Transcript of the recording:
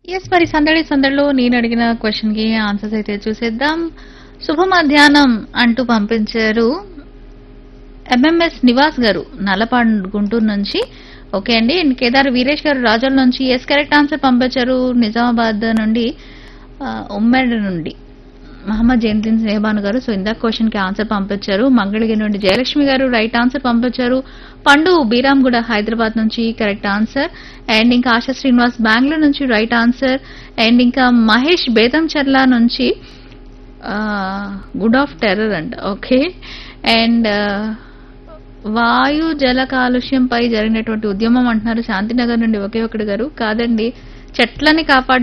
yes మరి సందడి సందడిలో నేను అడిగిన క్వశ్చన్ కి ఆన్సర్స్ అయితే చూసేద్దాం శుభ మధ్యాహ్నం అంటూ పంపించారు ఎంఎంఎస్ నివాస్ గారు నల్లపాడు గుంటూరు నుంచి ఓకే అండి అండ్ కేదార్ వీరేష్ గారు రాజోల్ నుంచి ఎస్ కరెక్ట్ ఆన్సర్ పంపించారు నిజామాబాద్ నుండి ఆ, ఉమ్మడి నుండి మహమ్మద్ జైనుద్దీన్ స్నేహబాను గారు సో ఇందాక క్వశ్చన్ కి ఆన్సర్ పంపించారు మంగళగిరి నుండి జయలక్ష్మి గారు రైట్ ఆన్సర్ పంపించారు పండు బీరాంగూడ హైదరాబాద్ నుంచి కరెక్ట్ ఆన్సర్ అండ్ ఇంకా ఆశా శ్రీనివాస్ బెంగళూరు నుంచి రైట్ ఆన్సర్ అండ్ ఇంకా మహేష్ బేతంచర్ల నుంచి గుడ్ ఆఫ్ టెర్రర్ అంట ఓకే అండ్ వాయు జల కాలుష్యంపై జరిగినటువంటి ఉద్యమం అంటున్నారు శాంతినగర్ నుండి ఒకే ఒకటి గారు కాదండి చెట్లని కాపాడు